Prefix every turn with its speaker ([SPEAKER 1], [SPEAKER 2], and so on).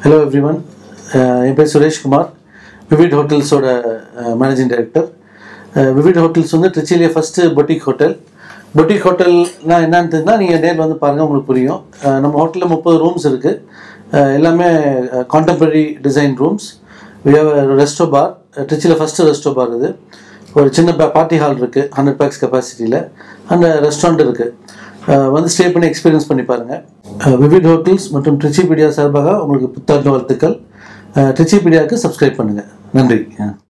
[SPEAKER 1] hello everyone என் பேர் Sureshkumar Vivid ஹோட்டல்ஸோட மேனேஜிங் டைரக்டர் விவிட் ஹோட்டல்ஸ் வந்து திருச்சியிலேயே ஃபஸ்ட்டு பொட்டிக் ஹோட்டல் பொட்டிக் ஹோட்டல்னா என்னன்னு தெரிஞ்சுன்னா நீங்கள் நேரில் வந்து பாருங்கள் உங்களுக்கு புரியும் அஹ் நம்ம ஹோட்டலில் முப்பது ரூம்ஸ் இருக்குது எல்லாமே contemporary design rooms resto bar திருச்சியில் ஃபஸ்ட்டு ரெஸ்டோ பார் இது ஒரு சின்ன பார்ட்டி ஹால் இருக்குது ஹண்ட்ரட் பேக்ஸ் கெப்பாசிட்டியில் அந்த ரெஸ்டாரண்ட் இருக்குது வந்து ஸ்டே பண்ணி எக்ஸ்பீரியன்ஸ் பண்ணி பாருங்கள் விவிட் ஹோட்டல்ஸ் மற்றும் ட்ரிச்சிபீடியா சார்பாக உங்களுக்கு புத்தாண்டு வாழ்த்துக்கள் ட்ரிச்சிபீடியாவுக்கு சப்ஸ்கிரைப் பண்ணுங்கள் நன்றி